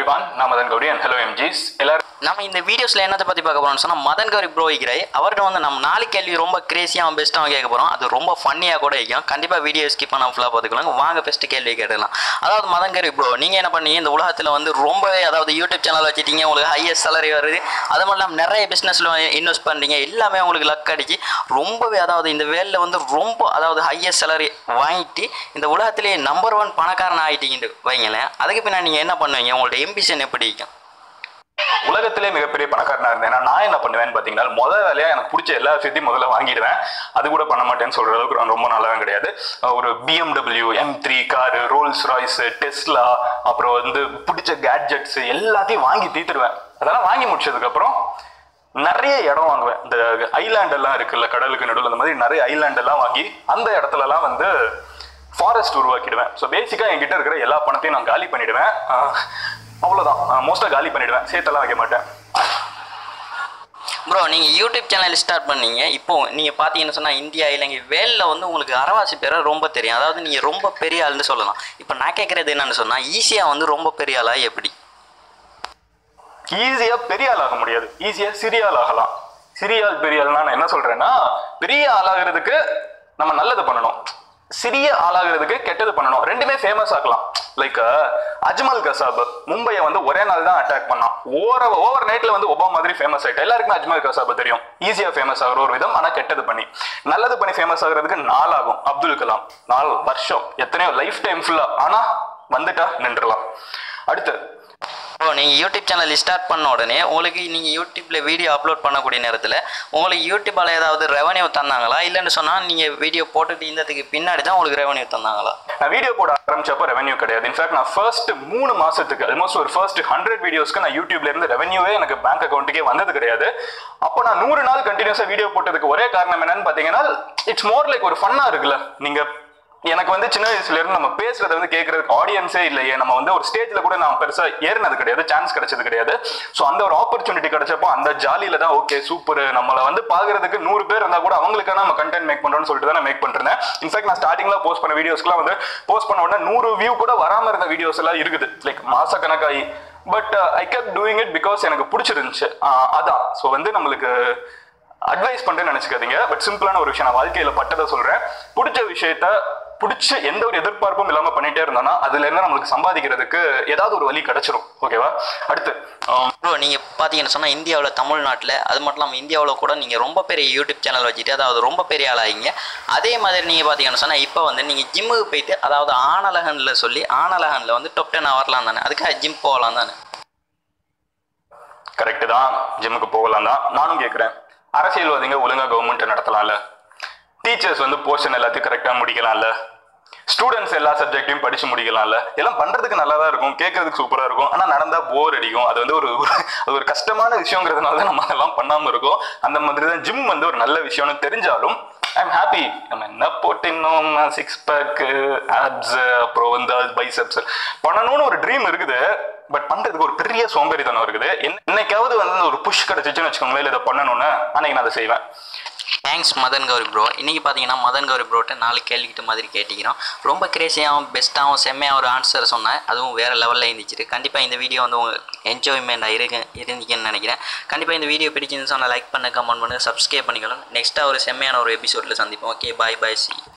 everyone நான் Madan Gowri and hello எம்ஜிஸ் எல்லாரும் நம்ம இந்த வீடியோஸில் என்னத்தை பற்றி பார்க்க போகிறோம்னு சொன்னால் மதன் கௌரி ப்ரோ இருக்கிறாய் அவர்கிட்ட வந்து நம்ம நாலு கேள்வி ரொம்ப கிரேசியாக பெஸ்ட்டாக கேட்க போகிறோம் அது ரொம்ப ஃபன்னியாக கூட வைக்கும் கண்டிப்பாக வீடியோ ஸ்கிப் பண்ண ஃபுல்லாக பார்த்துக்கலாம் வாங்க ஃபஸ்ட்டு கேள்வி கேட்டுக்கலாம் அதாவது மதன் கௌரி ப்ரோ நீங்கள் என்ன பண்ணீங்க இந்த உலகத்தில் வந்து ரொம்பவே அதாவது யூடியூப் சேனல் வச்சுட்டீங்க உங்களுக்கு ஹையஸ்ட் சேலரி வருது அது மட்டும் இல்லாமல் நிறைய பிஸ்னஸில் இன்வெஸ்ட் பண்ணுறீங்க எல்லாமே உங்களுக்கு லக் அடிச்சு ரொம்பவே அதாவது இந்த வேலில் வந்து ரொம்ப அதாவது ஹையஸ்ட் சேலரி வாங்கிட்டு இந்த உலகத்திலேயே நம்பர் ஒன் பணக்காரன் ஆகிட்டீங்கன்னு வைங்களேன் அதுக்கு பின்னாடி நீங்கள் என்ன பண்ணுவீங்க உங்களோட எம்பிஷன் எப்படி இருக்கும் உலகத்திலே மிகப்பெரிய பணக்காரனா இருந்தேன்னா நான் என்ன பண்ணுவேன்னு பார்த்தீங்கன்னா முதல் வேலையா எனக்கு பிடிச்ச எல்லா விஷயத்தையும் முதல்ல வாங்கிடுவேன் அது கூட பண்ண மாட்டேன்னு சொல்ற அளவுக்கு நான் ரொம்ப நல்லவன் கிடையாது அஹ் ஒரு BMW M three car Rolls Royce Tesla அப்புறம் வந்து பிடிச்ச கேட்ஜெட்ஸ் எல்லாத்தையும் வாங்கி தீத்துருவேன் அதெல்லாம் வாங்கி முடிச்சதுக்கு அப்புறம் நிறைய இடம் வாங்குவேன் இந்த ஐலாண்ட் எல்லாம் இருக்குல்ல கடலுக்கு நடுவில் அந்த மாதிரி நிறைய ஐலாண்ட் எல்லாம் வாங்கி அந்த இடத்துல எல்லாம் வந்து ஃபாரஸ்ட் உருவாக்கிடுவேன் ஸோ பேசிக்காக என்கிட்ட இருக்கிற எல்லா பணத்தையும் நான் காலி பண்ணிடுவேன் அஹ் அவ்வளவுதான் மோஸ்ட்டாக காலி பண்ணிடுவேன் சேர்த்தெல்லாம் வைக்க மாட்டேன் ப்ரோ நீங்கள் யூடியூப் சேனல் ஸ்டார்ட் பண்ணீங்க இப்போ நீங்கள் பார்த்தீங்கன்னு சொன்னால் இந்தியா இலங்கை வேலில் வந்து உங்களுக்கு அறவாசி பேரை ரொம்ப தெரியும் அதாவது நீங்கள் ரொம்ப பெரிய ஆள்னு சொல்லலாம் இப்போ நான் கேட்குறது என்னன்னு சொன்னால் ஈஸியாக வந்து ரொம்ப பெரிய ஆளா எப்படி ஈஸியா பெரிய ஆள் ஆக முடியாது ஈஸியா சிறிய ஆள் ஆகலாம் சிறிய ஆள் பெரிய ஆள்னா நான் என்ன சொல்றேன்னா பெரிய ஆளாகிறதுக்கு நம்ம நல்லது பண்ணணும் சிறிய ஆளாகிறதுக்கு கெட்டது பண்ணணும் ரெண்டுமே ஃபேமஸ் ஆக்கலாம் லைக் அஜ்மல் கசாப் மும்பையை வந்து ஒரே நாள் தான் அட்டாக் பண்ணான் ஓர ஓவர் நைட்ல வந்து ஒபா மாதிரி ஃபேமஸ் ஆயிட்டு எல்லாருக்குமே அஜ்மல் கசாப் தெரியும் ஈஸியா ஃபேமஸ் ஆகிற ஒரு விதம் ஆனா கெட்டது பண்ணி நல்லது பண்ணி ஃபேமஸ் ஆகுறதுக்கு நாள் ஆகும் அப்துல் கலாம் நாலு வருஷம் எத்தனையோ லைஃப் டைம் ஃபுல்லா ஆனா வந்துட்டா நின்றுலாம் அடுத்து ப்ரோ நீங்கள் யூடியூப் சேனல் ஸ்டார்ட் பண்ண உடனே உங்களுக்கு நீங்கள் யூடியூப்பில் வீடியோ அப்லோட் பண்ணக்கூடிய நேரத்தில் உங்களுக்கு யூடியூப்பால் ஏதாவது ரெவன்யூ தந்தாங்களா இல்லைன்னு சொன்னால் நீங்கள் வீடியோ போட்டுட்டு இருந்ததுக்கு பின்னாடி தான் உங்களுக்கு ரெவன்யூ தந்தாங்களா நான் வீடியோ போட ஆரம்பிச்சப்போ ரெவன்யூ கிடையாது இன்ஃபேக்ட் நான் ஃபர்ஸ்ட் மூணு மாசத்துக்கு ஆல்மோஸ்ட் ஒரு ஃபர்ஸ்ட் ஹண்ட்ரட் வீடியோஸ்க்கு நான் யூடியூப்ல இருந்து ரெவன்யூவே எனக்கு பேங்க் அக்கௌண்ட்டுக்கே வந்தது கிடையாது அப்போ நான் நூறு நாள் கண்டினியூஸா வீடியோ போட்டதுக்கு ஒரே காரணம் என்னன்னு பாத்தீங்கன்னா இட்ஸ் மோர் லைக் ஒரு ஃபன்னா இருக்குல்ல நீங்க எனக்கு வந்து சின்ன வயசுல இருந்து நம்ம பேசுறத வந்து கேட்கறதுக்கு ஆடியன்ஸே இல்லையே நம்ம வந்து ஒரு ஸ்டேஜ்ல கூட நான் பெருசா ஏறினது கிடையாது சான்ஸ் கிடைச்சது கிடையாது ஸோ அந்த ஒரு ஆப்பர்ச்சுனிட்டி கிடைச்சப்போ அந்த ஜாலியில தான் ஓகே சூப்பர் நம்மள வந்து பாக்குறதுக்கு நூறு பேர் இருந்தா கூட அவங்களுக்கான நம்ம கண்டென்ட் மேக் பண்றோம்னு சொல்லிட்டு தான் நான் மேக் பண்ணிருந்தேன் இன்ஃபேக்ட் நான் ஸ்டார்டிங்ல போஸ்ட் பண்ண வீடியோஸ்க்குலாம் வந்து போஸ்ட் பண்ண உடனே நூறு வியூ கூட வராம இருந்த வீடியோஸ் எல்லாம் இருக்குது லைக் மாச கணக்காகி but I kept doing it because எனக்கு பிடிச்சிருந்துச்சு ஆஹ் அதான் ஸோ வந்து நம்மளுக்கு அட்வைஸ் பண்றேன்னு நினைச்சுக்காதீங்க பட் சிம்பிளான ஒரு விஷயம் நான் வாழ்க்கையில பட்டதை சொல்றேன் பிடிச்ச விஷயத்த பிடிச்ச எந்த ஒரு எதிர்பார்ப்பும் இல்லாம பண்ணிட்டே இருந்தோம்னா அதுல இருந்து நம்மளுக்கு சம்பாதிக்கிறதுக்கு ஏதாவது ஒரு வழி கிடைச்சிரும் ஓகேவா அடுத்து ஆம், ப்ரோ நீங்கள் பார்த்தீங்கன்னு சொன்னால் இந்தியாவில் தமிழ்நாட்டில் அது மட்டும் இல்லாமல் இந்தியாவில் கூட நீங்கள் ரொம்ப பெரிய யூடியூப் சேனல் வச்சுட்டு அதாவது ரொம்ப பெரிய ஆளாகிங்க அதே மாதிரி நீங்கள் பார்த்தீங்கன்னு சொன்னால் இப்போ வந்து நீங்கள் ஜிம்முக்கு போயிட்டு அதாவது ஆனலகனில் சொல்லி ஆனலகனில் வந்து டாப் டென் வரலாம் தானே அதுக்காக ஜிம் போகலாம் தானே கரெக்ட் தான் ஜிம்முக்கு போகலாம் தான் நானும் கேட்குறேன் அரசியல்வாதிங்க ஒழுங்கா கவர்மெண்ட் நடத்தலாம்ல டீச்சர்ஸ் வந்து போர்ஷன் எல்லாத்தையும் கரெக்டாக முடிக்கலாம்ல ஸ்டூடெண்ட்ஸ் எல்லா சப்ஜெக்டையும் படிச்சு முடிக்கலாம்ல எல்லாம் பண்றதுக்கு நல்லா தான் இருக்கும் கேட்கறதுக்கு சூப்பரா இருக்கும் ஆனா நடந்தா போர் அடிக்கும் அது வந்து ஒரு ஒரு- அது ஒரு கஷ்டமான விஷயங்கிறதுனால தான் நம்ம அதெல்லாம் பண்ணாம இருக்கோம் அந்த மாதிரி தான் ஜிம் வந்து ஒரு நல்ல விஷயம்னு தெரிஞ்சாலும் ஐம் ஹாப்பி நம்ம என்ன போட்டு இன்னும் சிக்ஸ் பேக் ஆப்ஸ் அப்புறம் வந்து பைசப்ஸ் பண்ணணும்னு ஒரு ட்ரீம் இருக்குது பட் பண்றதுக்கு ஒரு பெரிய சோம்பேறித்தனம் இருக்குது என்ன- என்னைக்காவது வந்து ஒரு புஷ் கிடைச்சிச்சுன்னு வச்சுக்கோங்களேன் இல்ல இதை பண்ணணும்னு அன்னைக்கு நான் அதை செய்வேன் தேங்க்ஸ் மதன் கௌரி ப்ரோ இன்றைக்கி பார்த்தீங்கன்னா மதன் கௌரி ப்ரோட்ட நாலு கேள்விக்கிட்ட மாதிரி கேட்டிக்கிறோம் ரொம்ப கிரேசியாகவும் பெஸ்ட்டாகவும் செம்மையாக ஒரு ஆன்சர் சொன்னேன் அதுவும் வேறு லெவலில் இருந்துச்சு கண்டிப்பாக இந்த வீடியோ வந்து உங்களுக்கு என்ஜாய்மெண்ட் இருக்கு இருந்துச்சுன்னு நினைக்கிறேன் கண்டிப்பாக இந்த வீடியோ பிடிச்சிருந்து சொன்னால் லைக் பண்ண கமெண்ட் பண்ணுங்கள் சப்ஸ்கிரைப் பண்ணிக்கலாம் நெக்ஸ்ட்டாக ஒரு செம்மையான ஒரு எபிசோடில் சந்திப்போம் ஓகே பாய் பாய் சி